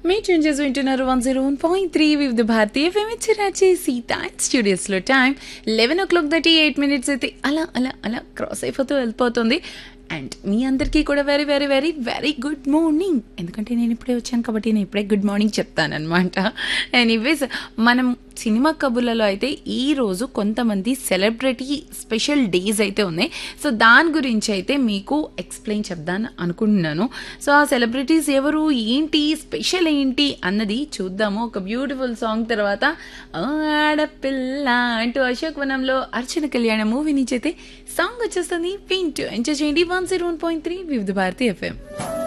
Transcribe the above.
మీ changes వింటున్నారు one zero one point three Vividh Bharatiya ఫెమిచిరాచి సీత స్టూడియోస్లో time eleven o'clock thirty eight minutes అయితే అలా అలా అలా క్రాస్ అయిపోతూ వెళ్ళిపోతుంది అండ్ మీ అందరికీ కూడా very very very very good morning ఎందుకంటే నేను ఇప్పుడే వచ్చాను కాబట్టి నేను ఇప్పుడే గుడ్ మార్నింగ్ చెప్తానమాట ఎనీవేస్ మనం సినిమా కబుర్లలో అయితే ఈ రోజు కొంతమంది సెలబ్రిటీ స్పెషల్ డేస్ అయితే ఉన్నాయి సో దాని గురించి అయితే మీకు ఎక్స్ప్లెయిన్ చెప్దాను అనుకుంటున్నాను సో ఆ సెలబ్రిటీస్ ఎవరు ఏంటి స్పెషల్ ఏంటి అన్నది చూద్దాము ఒక బ్యూటిఫుల్ సాంగ్ తర్వాత ఆడపిల్ల అంటూ అశోక్ వనంలో అర్చన కళ్యాణ మూవీ నుంచి అయితే సాంగ్ వచ్చేస్తుంది వింటూ ఎంజాయ్ చేయండి one zero one point three Vividh Bharati FM